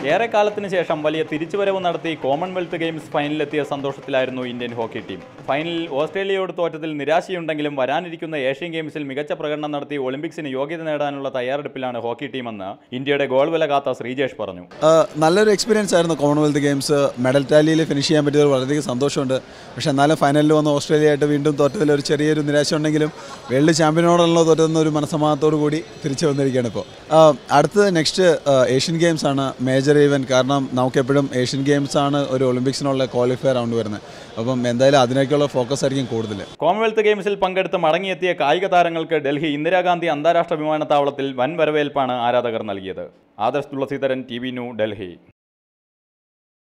ഏറെക്കാലത്തിന് ശേഷം വലിയ തിരിച്ചുവരവ് നടത്തി കോമൺവെൽത്ത് ഗെയിംസ് ഫൈനലിലെത്തിയ സന്തോഷത്തിലായിരുന്നു ഇന്ത്യൻ ഹോക്കി ടീം ഫൈനലിൽ ഓസ്ട്രേലിയയോട് തോറ്റതിൽ നിരാശയുണ്ടെങ്കിലും വരാനിരിക്കുന്ന ഏഷ്യൻ ഗെയിംസിൽ മികച്ച പ്രകടനം നടത്തി ഒളിമ്പിക്സിന് യോഗ്യത നേടാനുള്ള തയ്യാറെടുപ്പിലാണ് ഹോക്കി ടീമെന്ന് ഇന്ത്യയുടെ ഗോൾ വില കാത്ത ശ്രീജേഷ് പറഞ്ഞു ആ, നല്ലൊരു എക്സ്പീരിയൻസ് ആയിരുന്നു കോമൺവെൽത്ത് ഗെയിംസ് മെഡൽ ടാലിയിൽ ഫിനിഷ് ചെയ്യാൻ പറ്റിയത് വളരെയധികം സന്തോഷമുണ്ട് പക്ഷേ എന്നാലും ഫൈനലിൽ വന്ന് ഓസ്ട്രേലിയയായിട്ട് വീണ്ടും തോറ്റതിൽ ഒരു ചെറിയൊരു നിരാശ ഉണ്ടെങ്കിലും വേൾഡ് ചാമ്പ്യനോടുള്ള തോറ്റതെന്ന ഒരു മനസ്സമാനത്തോടു കൂടി തിരിച്ചു വന്നിരിക്കുകയാണ് ഇപ്പോൾ അടുത്തത് നെക്സ്റ്റ് ഏഷ്യൻ ഗെയിംസ് ആണ് മേജർ ഈവൻറ്റ് കാരണം നമുക്കെപ്പോഴും ഏഷ്യൻ ഗെയിംസ് ആണ് ഒരു ഒളിമ്പിക്സിനുള്ള ക്വാളിഫയർ റൗണ്ട് വരുന്നത് അപ്പം എന്തായാലും അതിനൊക്കെയുള്ള ഫോക്കസ് ആയിരിക്കും കൂടുതൽ കോമൺവെൽത്ത് ഗെയിംസിൽ പങ്കെടുത്ത് മടങ്ങിയെത്തിയ കായിക താരങ്ങൾക്ക് ഡൽഹി ഇന്ദിരാഗാന്ധി അന്താരാഷ്ട്ര വിമാനത്താവളത്തിൽ വൻ വരവേൽപ്പാണ് ആരാധകർ നൽകിയത് Adarsh Tulasidharan T V New Delhi